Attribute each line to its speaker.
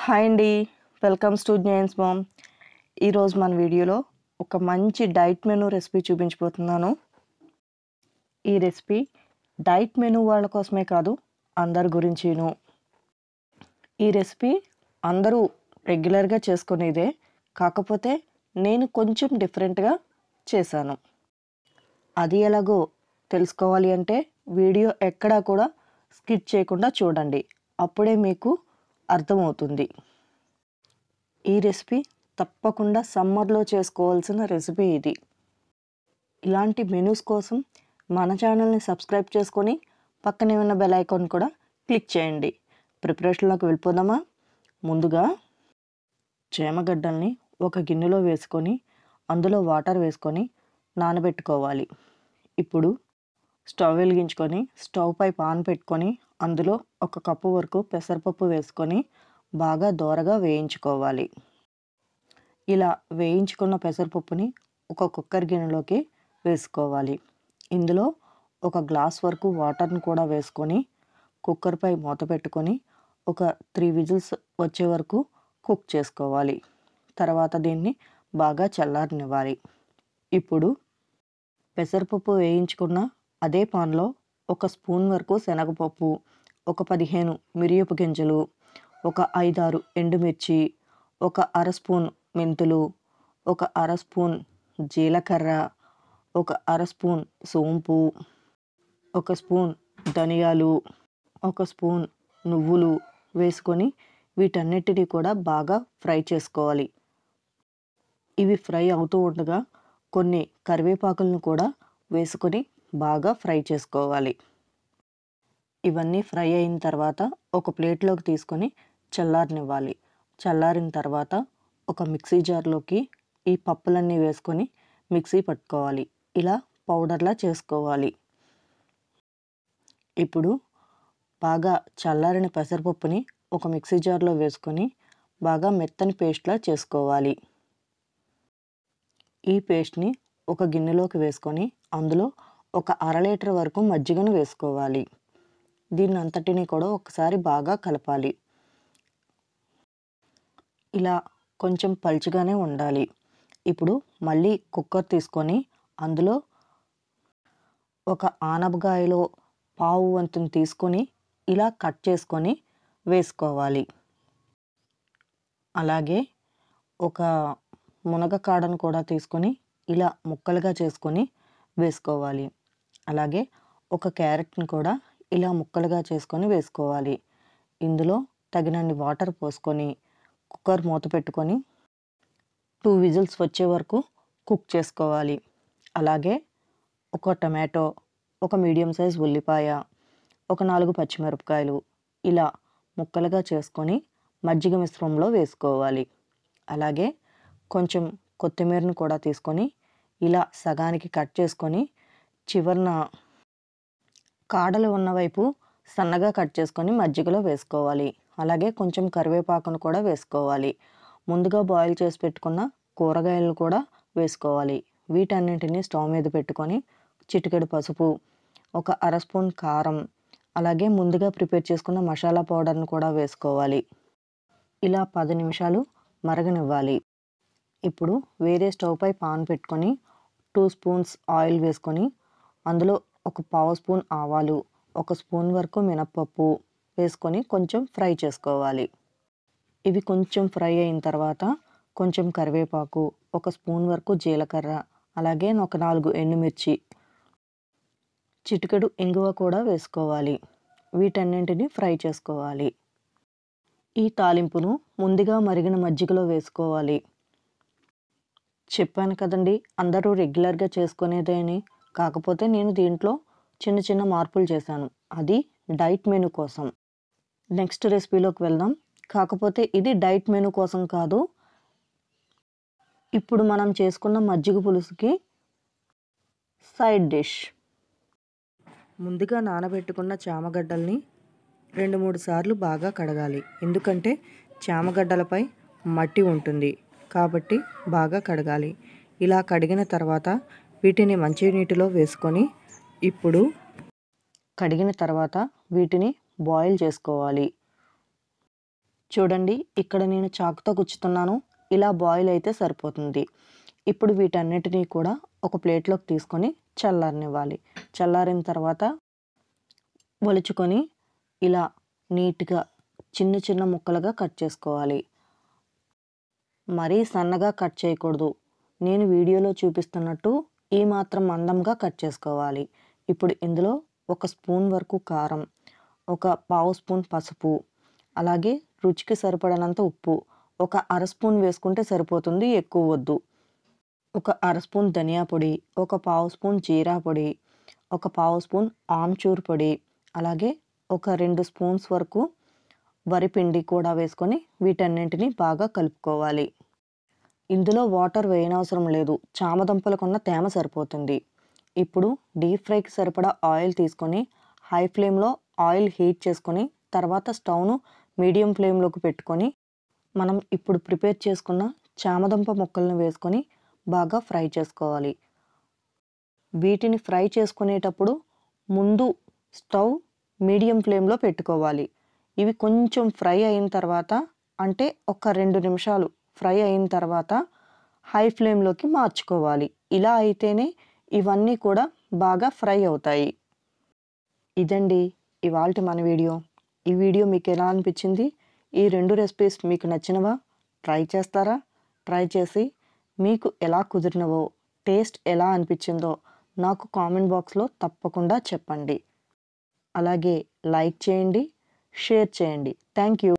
Speaker 1: hi అండి welcome to Jains ma'am ఈరోజు మన వీడియోలో ఒక మంచి డైట్ మెనూ రెసిపీ చూపించబోతున్నాను ఈ రెసిపీ డైట్ మెనూ వాళ్ళ కోసమే కాదు అందరి గురించిను ఈ రెసిపీ అందరూ రెగ్యులర్గా చేసుకునేదే కాకపోతే నేను కొంచెం డిఫరెంట్గా చేశాను అది ఎలాగో తెలుసుకోవాలి అంటే వీడియో ఎక్కడా కూడా స్కిప్ చేయకుండా చూడండి అప్పుడే మీకు అర్థమవుతుంది ఈ రెసిపీ తప్పకుండా సమ్మర్లో చేసుకోవాల్సిన రెసిపీ ఇది ఇలాంటి మెనూస్ కోసం మన ఛానల్ని సబ్స్క్రైబ్ చేసుకొని పక్కనే ఉన్న బెల్ ఐకాన్ కూడా క్లిక్ చేయండి ప్రిపరేషన్లోకి వెళ్ళిపోదామా ముందుగా చేమగడ్డల్ని ఒక గిన్నెలో వేసుకొని అందులో వాటర్ వేసుకొని నానబెట్టుకోవాలి ఇప్పుడు స్టవ్ వెలిగించుకొని స్టవ్ పై పాన్ పెట్టుకొని అందులో ఒక కప్పు వరకు పెసరపప్పు వేసుకొని బాగా దోరగా వేయించుకోవాలి ఇలా వేయించుకున్న పెసరపప్పుని ఒక కుక్కర్ గిన్నెలోకి వేసుకోవాలి ఇందులో ఒక గ్లాస్ వరకు వాటర్ని కూడా వేసుకొని కుక్కర్పై మూత పెట్టుకొని ఒక త్రీ విజిల్స్ వచ్చే వరకు కుక్ చేసుకోవాలి తర్వాత దీన్ని బాగా చల్లారనివ్వాలి ఇప్పుడు పెసరపప్పు వేయించుకున్న అదే పాన్లో ఒక స్పూన్ వరకు శనగపప్పు ఒక పదిహేను మిరియపు గింజలు ఒక ఐదారు ఎండుమిర్చి ఒక అర స్పూన్ మెంతులు ఒక అర స్పూన్ జీలకర్ర ఒక అర స్పూన్ సోంపు ఒక స్పూన్ ధనియాలు ఒక స్పూన్ నువ్వులు వేసుకొని వీటన్నిటిని కూడా బాగా ఫ్రై చేసుకోవాలి ఇవి ఫ్రై అవుతూ ఉండగా కొన్ని కరివేపాకులను కూడా వేసుకొని బాగా ఫ్రై చేసుకోవాలి ఇవన్నీ ఫ్రై అయిన తర్వాత ఒక ప్లేట్లోకి తీసుకొని చల్లారనివ్వాలి చల్లారిన తర్వాత ఒక మిక్సీ జార్లోకి ఈ పప్పులన్నీ వేసుకొని మిక్సీ పట్టుకోవాలి ఇలా పౌడర్లా చేసుకోవాలి ఇప్పుడు బాగా చల్లారిన పెసరపప్పుని ఒక మిక్సీ జార్లో వేసుకొని బాగా మెత్తని పేస్ట్లా చేసుకోవాలి ఈ పేస్ట్ని ఒక గిన్నెలోకి వేసుకొని అందులో ఒక అర లీటర్ వరకు మజ్జిగను వేసుకోవాలి దీన్ని అంతటిని కూడా ఒకసారి బాగా కలపాలి ఇలా కొంచెం పలుచగానే ఉండాలి ఇప్పుడు మళ్ళీ కుక్కర్ తీసుకొని అందులో ఒక ఆనపకాయలో పావు వంతుని తీసుకొని ఇలా కట్ చేసుకొని వేసుకోవాలి అలాగే ఒక మునగకాడను కూడా తీసుకొని ఇలా ముక్కలుగా చేసుకొని వేసుకోవాలి అలాగే ఒక క్యారెట్ని కూడా ఇలా ముక్కలుగా చేసుకొని వేసుకోవాలి ఇందులో తగినన్ని వాటర్ పోసుకొని కుక్కర్ మూత పెట్టుకొని టూ విజిల్స్ వచ్చే వరకు కుక్ చేసుకోవాలి అలాగే ఒక టమాటో ఒక మీడియం సైజ్ ఉల్లిపాయ ఒక నాలుగు పచ్చిమిరపకాయలు ఇలా ముక్కలుగా చేసుకొని మజ్జిగ మిశ్రమంలో వేసుకోవాలి అలాగే కొంచెం కొత్తిమీరను కూడా తీసుకొని ఇలా సగానికి కట్ చేసుకొని చివరన కాడలు ఉన్న వైపు సన్నగా కట్ చేసుకొని మజ్జిగలో వేసుకోవాలి అలాగే కొంచెం కరివేపాకును కూడా వేసుకోవాలి ముందుగా బాయిల్ చేసి పెట్టుకున్న కూరగాయలు కూడా వేసుకోవాలి వీటన్నింటినీ స్టవ్ మీద పెట్టుకొని చిటికెడు పసుపు ఒక అర స్పూన్ కారం అలాగే ముందుగా ప్రిపేర్ చేసుకున్న మసాలా పౌడర్ను కూడా వేసుకోవాలి ఇలా పది నిమిషాలు మరగనివ్వాలి ఇప్పుడు వేరే స్టవ్ పై పాన్ పెట్టుకొని టూ స్పూన్స్ ఆయిల్ వేసుకొని అందులో ఒక పావు స్పూన్ ఆవాలు ఒక స్పూన్ వరకు మినప్పప్పు వేసుకొని కొంచెం ఫ్రై చేసుకోవాలి ఇవి కొంచెం ఫ్రై అయిన తర్వాత కొంచెం కరివేపాకు ఒక స్పూన్ వరకు జీలకర్ర అలాగే ఒక నాలుగు ఎండుమిర్చి చిటికెడు ఇంగువ కూడా వేసుకోవాలి వీటన్నింటిని ఫ్రై చేసుకోవాలి ఈ తాలింపును ముందుగా మరిగిన మజ్జిగలో వేసుకోవాలి చెప్పాను కదండి అందరూ రెగ్యులర్గా చేసుకునేదే అని కాకపోతే నేను దీంట్లో చిన్న చిన్న మార్పులు చేశాను అది డైట్ మెనూ కోసం నెక్స్ట్ రెసిపీలోకి వెళ్దాం కాకపోతే ఇది డైట్ మెనూ కోసం కాదు ఇప్పుడు మనం చేసుకున్న మజ్జిగ పులుసుకి సైడ్ డిష్ ముందుగా నానబెట్టుకున్న చామగడ్డల్ని రెండు మూడు సార్లు బాగా కడగాలి ఎందుకంటే చామగడ్డలపై మట్టి ఉంటుంది కాబట్టి బాగా కడగాలి ఇలా కడిగిన తర్వాత వీటిని మంచినీటిలో వేసుకొని ఇప్పుడు కడిగిన తర్వాత వీటిని బాయిల్ చేసుకోవాలి చూడండి ఇక్కడ నేను చాకుతో గుచ్చుతున్నాను ఇలా బాయిల్ అయితే సరిపోతుంది ఇప్పుడు వీటన్నిటినీ కూడా ఒక ప్లేట్లోకి తీసుకొని చల్లారనివ్వాలి చల్లారిన తర్వాత ఒలుచుకొని ఇలా నీట్గా చిన్న చిన్న ముక్కలుగా కట్ చేసుకోవాలి మరీ సన్నగా కట్ చేయకూడదు నేను వీడియోలో చూపిస్తున్నట్టు ఈ మాత్రం మందంగా కట్ చేసుకోవాలి ఇప్పుడు ఇందులో ఒక స్పూన్ వరకు కారం ఒక పావు స్పూన్ పసుపు అలాగే రుచికి సరిపడనంత ఉప్పు ఒక అర స్పూన్ వేసుకుంటే సరిపోతుంది ఎక్కువ వద్దు ఒక అర స్పూన్ ధనియా పొడి ఒక పావు స్పూన్ జీరా పొడి ఒక పావు స్పూన్ ఆమ్చూర్ పొడి అలాగే ఒక రెండు స్పూన్స్ వరకు వరిపిండి కూడా వేసుకొని వీటన్నింటినీ బాగా కలుపుకోవాలి ఇందులో వాటర్ వేయనవసరం లేదు చామదుంపలకున్న తేమ సరిపోతుంది ఇప్పుడు డీప్ ఫ్రైకి సరిపడా ఆయిల్ తీసుకొని హై ఫ్లేమ్లో ఆయిల్ హీట్ చేసుకొని తర్వాత స్టవ్ను మీడియం ఫ్లేమ్లోకి పెట్టుకొని మనం ఇప్పుడు ప్రిపేర్ చేసుకున్న చామదుంప ముక్కలను వేసుకొని బాగా ఫ్రై చేసుకోవాలి వీటిని ఫ్రై చేసుకునేటప్పుడు ముందు స్టవ్ మీడియం ఫ్లేమ్లో పెట్టుకోవాలి ఇవి కొంచెం ఫ్రై అయిన తర్వాత అంటే ఒక రెండు నిమిషాలు ఫ్రై అయిన తర్వాత హై ఫ్లేమ్లోకి మార్చుకోవాలి ఇలా అయితేనే ఇవన్నీ కూడా బాగా ఫ్రై అవుతాయి ఇదండి ఇవాళ మన వీడియో ఈ వీడియో మీకు ఎలా అనిపించింది ఈ రెండు రెసిపీస్ మీకు నచ్చినవా ట్రై చేస్తారా ట్రై చేసి మీకు ఎలా కుదిరినవో టేస్ట్ ఎలా అనిపించిందో నాకు కామెంట్ బాక్స్లో తప్పకుండా చెప్పండి అలాగే లైక్ చేయండి షేర్ చేయండి థ్యాంక్ యూ